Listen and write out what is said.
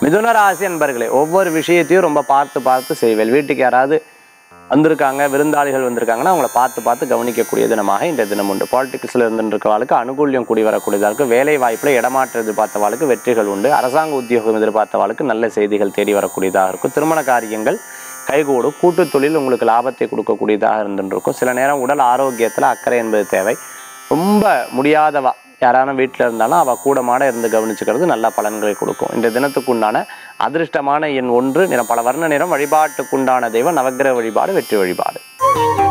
மிதுன ராசி அன்பர்களே ஒவ்வொரு விஷயத்தையும் ரொம்ப பார்த்து பார்த்து செய்வேன் வீட்டுக்கு யாராவது வந்திருக்காங்க விருந்தாளிகள் வந்திருக்காங்கன்னா அவங்கள பார்த்து பார்த்து கவனிக்கக்கூடிய தினமாக இந்த தினம் உண்டு பாலிடிக்ஸில் இருந்துருக்கவாளுக்கு அனுகூல்யம் கூடி வரக்கூடியதாக வேலை வாய்ப்பில் இடமாற்றம் எதிர்பார்த்தவாளுக்கு வெற்றிகள் உண்டு அரசாங்க உத்தியோகம் எதிர்பார்த்தவாளுக்கு நல்ல செய்திகள் தேடி வரக்கூடியதாக இருக்கும் திருமண காரியங்கள் கைகூடும் கூட்டு தொழில் உங்களுக்கு லாபத்தை கொடுக்கக்கூடியதாக இருந்துருக்கும் சில நேரம் உடல் ஆரோக்கியத்தில் அக்கறை என்பது தேவை ரொம்ப முடியாதவா யாரான வீட்டில் இருந்தாலும் அவள் கூடமாட இருந்து கவனிச்சுக்கிறது நல்ல பலன்களை கொடுக்கும் இந்த தினத்துக்குண்டான அதிர்ஷ்டமான எண் ஒன்று நிறம் பல வர்ண நிறம் வழிபாட்டுக்குண்டான தெய்வம் நவக்கிரக வழிபாடு வெற்றி வழிபாடு